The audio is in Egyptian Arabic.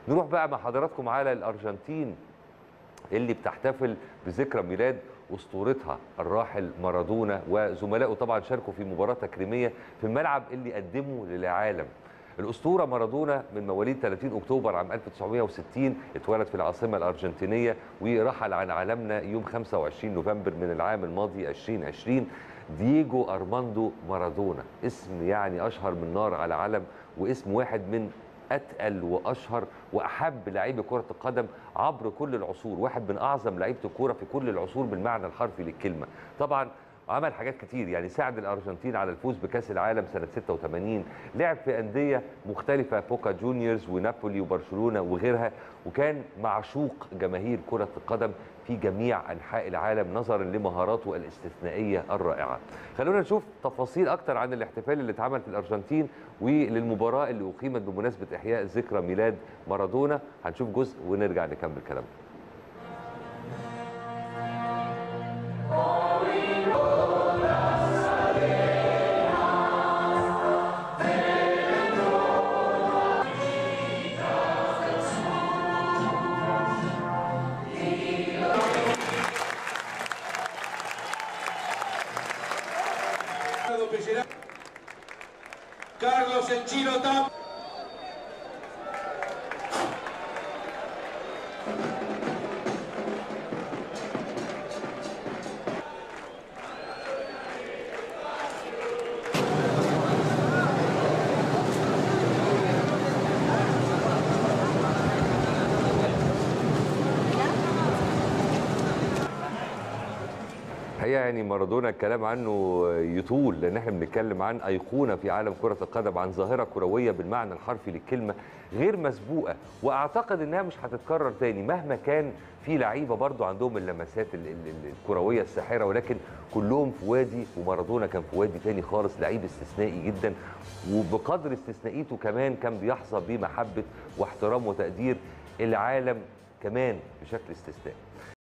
نروح بقى مع حضراتكم على الارجنتين اللي بتحتفل بذكرى ميلاد اسطورتها الراحل مارادونا وزملائه طبعا شاركوا في مباراه تكريميه في الملعب اللي قدمه للعالم الاسطوره مارادونا من مواليد 30 اكتوبر عام 1960 اتولد في العاصمه الارجنتينيه ورحل عن عالمنا يوم 25 نوفمبر من العام الماضي 2020 دييجو ارماندو مارادونا اسم يعني اشهر من نار على علم واسم واحد من اتقل واشهر واحب لاعبي كره القدم عبر كل العصور واحد من اعظم لعيبه الكوره في كل العصور بالمعنى الحرفي للكلمه طبعا عمل حاجات كتير يعني ساعد الارجنتين على الفوز بكاس العالم سنه 86 لعب في انديه مختلفه بوكا جونيورز ونابولي وبرشلونه وغيرها وكان معشوق جماهير كره القدم في جميع انحاء العالم نظرا لمهاراته الاستثنائيه الرائعه. خلونا نشوف تفاصيل اكتر عن الاحتفال اللي اتعمل في الارجنتين وللمباراه اللي اقيمت بمناسبه احياء ذكرى ميلاد مارادونا هنشوف جزء ونرجع نكمل كلامنا. Carlos El Chino Tam. الحقيقه يعني مارادونا الكلام عنه يطول لان احنا بنتكلم عن ايقونه في عالم كره القدم عن ظاهره كرويه بالمعنى الحرفي للكلمه غير مسبوقه واعتقد انها مش هتتكرر تاني مهما كان في لعيبه برضو عندهم اللمسات ال- ال- ال- الكرويه الساحره ولكن كلهم في وادي ومارادونا كان في وادي تاني خالص لعيب استثنائي جدا وبقدر استثنائيته كمان كان بيحظى بمحبه واحترام وتقدير العالم كمان بشكل استثنائي